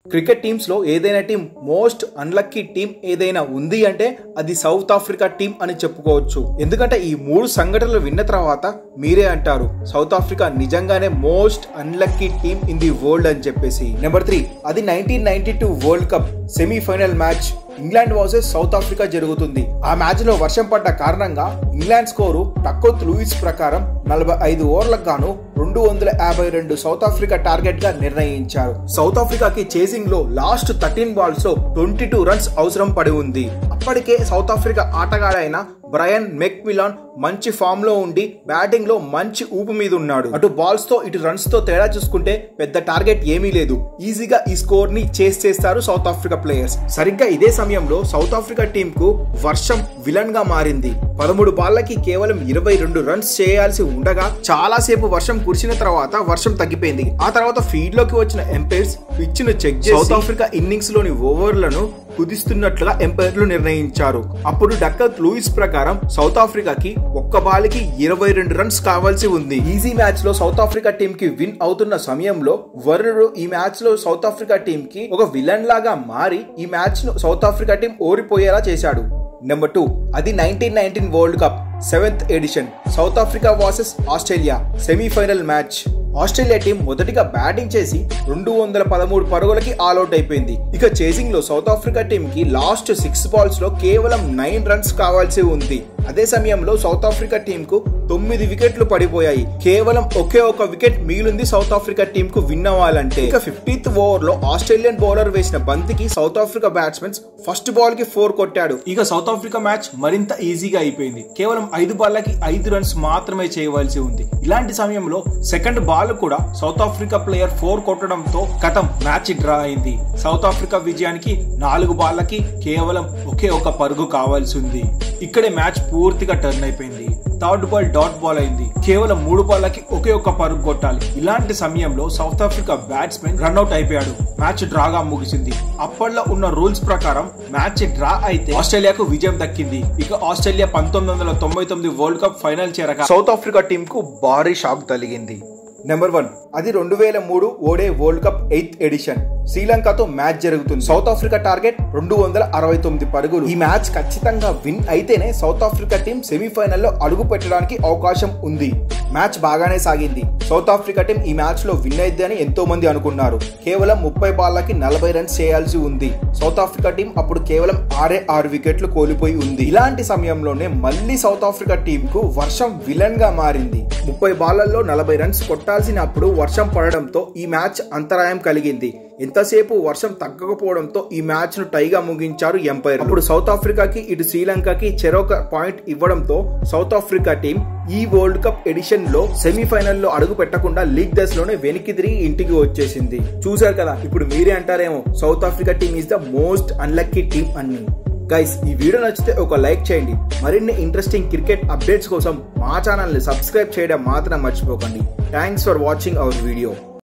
cricket teams లో ఏదైనా team most unlucky team ఏదైనా ఉంది అంటే అది సౌత్ ఆఫ్రికా టీం అని చెప్పుకోవచ్చు ఎందుకంటే ఈ మూడు సంఘటనలు విన్న తర్వాత మీరే అంటారు సౌత్ ఆఫ్రికా నిజంగానే most unlucky team in the world అని చెప్పేసి నెంబర్ త్రీ అది nineteen ninety two world cup semifinal match England versus South Africa జరుగుతుంది ఆ మ్యాచ్ లో వర్షం పడ్డ కారణంగా ఇంగ్లాండ్ స్కోరు టక్కోత్ లూయిస్ ప్రకారం నలభై ఐదు ఓవర్లకు గాను రెండు వందల యాభై రెండు సౌత్ ఆఫ్రికా టార్గెట్ గా నిర్ణయించారు సౌత్ ఆఫ్రికాకి చేసింగ్ లో లాస్ట్ థర్టీన్ బాల్స్ లో ట్వంటీ టూ రన్స్ అవసరం పడి ఉంది అప్పటికే సౌత్ ఆఫ్రికా ఆటగాడైన బ్రయన్ మెక్మిలాన్ మంచి ఫామ్ లో ఉండి బ్యాటింగ్ లో మంచి ఊపు మీద ఉన్నాడు అటు బాల్స్ తో ఇటు రన్స్ తో తేడా చూసుకుంటే పెద్ద టార్గెట్ ఏమీ లేదు ఈజీగా ఈ స్కోర్ ని చేస్ చేస్తారు సౌత్ ఆఫ్రికా ప్లేయర్స్ సరిగ్గా ఇదే సమయంలో సౌత్ ఆఫ్రికా టీం కు వర్షం విలన్ గా మారింది పదమూడు బాళ్లకి కేవలం ఇరవై రెండు రన్స్ చేయాల్సి ఉండగా చాలా సేపు వర్షం కురిసిన తర్వాత వర్షం తగ్గిపోయింది ఆ తర్వాత ఫీల్డ్ లోకి వచ్చిన ఎంపైర్స్ పిచ్ ను చెక్ చేసి సౌత్ ఆఫ్రికా ఇన్నింగ్స్ లోని ఓవర్లను కుదిస్తున్నట్లుగా ఎంపైర్లు నిర్ణయించారు అప్పుడు డక్కత్ లూయిస్ ప్రకారం సౌత్ ఆఫ్రికాకి ఒక్క బాల్కి ఇరవై రెండు రన్స్ కావాల్సి ఉంది ఈజీ మ్యాచ్ లో సౌత్ ఆఫ్రికా టీం కి విన్ అవుతున్న సమయంలో వరుణుడు ఈ మ్యాచ్ లో సౌత్ ఆఫ్రికా టీం కి ఒక విలన్ లాగా మారి ఈ మ్యాచ్ ను సౌత్ ఆఫ్రికా టీం ఓడిపోయేలా చేశాడు నెంబర్ టూ అది nineteen nineteen world cup seventh edition South Africa versus Australia semifinal match Australia team మొదటిగా బ్యాటింగ్ చేసి రెండు వందల పదమూడు పరుగులకి ఆల్అౌట్ అయిపోయింది ఇక చేసింగ్ లో సౌత్ ఆఫ్రికా టీం కి లాస్ట్ సిక్స్ బాల్స్ లో కేవలం నైన్ రన్స్ కావాల్సి ఉంది అదే సమయంలో సౌత్ ఆఫ్రికా టీం కు తొమ్మిది వికెట్లు పడిపోయాయి కేవలం ఒకే ఒక వికెట్ మిగిలింది సౌత్ ఆఫ్రికా టీం కు విన్ అవ్వాలంటే ఇక ఫిఫ్టీన్త్ ఓవర్ లో ఆస్ట్రేలియన్ బౌలర్ వేసిన బంతికి South Africa batsmen first ball కి ఫోర్ కొట్టాడు ఇక సౌత్ ఆఫ్రికా మ్యాచ్ మరింత ఈజీగా అయిపోయింది కేవలం ఐదు బాల్లకి ఐదు రన్స్ మాత్రమే చేయవలసి ఉంది ఇలాంటి సమయంలో సెకండ్ బాల్ కూడా సౌత్ ఆఫ్రికా ప్లేయర్ ఫోర్ కొట్టడంతో కథం మ్యాచ్ డ్రా అయింది సౌత్ ఆఫ్రికా విజయానికి నాలుగు బాళ్ళకి కేవలం ఒకే ఒక పరుగు కావాల్సి ఉంది ఇక్కడే మ్యాచ్ పూర్తిగా టర్న్ అయిపోయింది థర్డ్ బాల్ డాట్ బాల్ అయింది కేవలం మూడు బాళ్ళకి ఒకే ఒక్క పరుగు కొట్టాలి ఇలాంటి సమయంలో సౌత్ ఆఫ్రికా బ్యాట్స్మెన్ రన్అట్ అయిపోయాడు మ్యాచ్ డ్రాగా ముగిసింది అప్పట్లో ఉన్న రూల్స్ ప్రకారం మ్యాచ్ డ్రా అయితే ఆస్ట్రేలియాకు విజయం దక్కింది ఇక ఆస్ట్రేలియా పంతొమ్మిది వందల తొంభై తొమ్మిది వరల్డ్ కప్ ఫైనల్ చేరగా సౌత్ ఆఫ్రికా టీం కు భారీ షాక్ తగిలింది నెంబర్ వన్ అది రెండు వేల మూడు ODI world cup eighth edition శ్రీలంకతో మ్యాచ్ జరుగుతుంది సౌత్ ఆఫ్రికా టార్గెట్ రెండు వందల అరవై తొమ్మిది పరుగులు ఈ మ్యాచ్ ఖచ్చితంగా విన్ అయితేనే సౌత్ ఆఫ్రికా టీం సెమీఫైనల్లో అడుగు పెట్టడానికి అవకాశం ఉంది మ్యాచ్ బాగానే సాగింది సౌత్ ఆఫ్రికా టీం ఈ మ్యాచ్ లో విన్ అయితే అని ఎంతో మంది అనుకున్నారు కేవలం ముప్పై బాళ్ళకి నలభై రన్స్ చేయాల్సి ఉంది సౌత్ ఆఫ్రికా టీం అప్పుడు కేవలం ఆరే ఆరు వికెట్లు కోల్పోయి ఉంది ఇలాంటి సమయంలోనే మళ్ళీ సౌత్ ఆఫ్రికా టీం కు వర్షం విలన్ గా మారింది ముప్పై బాళ్లలో నలభై రన్స్ కొట్టాల్సినప్పుడు వర్షం పడడంతో ఈ మ్యాచ్ అంతరాయం కలిగింది ఎంతసేపు వర్షం తగ్గకపోవడంతో ఈ మ్యాచ్ ను టైగా ముగించారు ఎంపైర్ అప్పుడు సౌత్ ఆఫ్రికాకి ఇటు శ్రీలంకకి చెరొక పాయింట్ ఇవ్వడంతో సౌత్ ఆఫ్రికా టీం ఈ వరల్డ్ కప్ ఎడిషన్ లో సెమీఫైనల్ లో అడుగు పెట్టకుండా లీగ్ దశలోనే వెనక్కి తిరిగి ఇంటికి వచ్చేసింది చూశారు కదా ఇప్పుడు మీరే అంటారేమో South Africa team is the most unlucky team అని గైస్ ఈ వీడియో నచ్చితే ఒక లైక్ చేయండి మరిన్ని ఇంట్రెస్టింగ్ క్రికెట్ అప్డేట్స్ కోసం మా ఛానల్ని సబ్స్క్రైబ్ చేయడం మాత్రం మర్చిపోకండి thanks for watching our video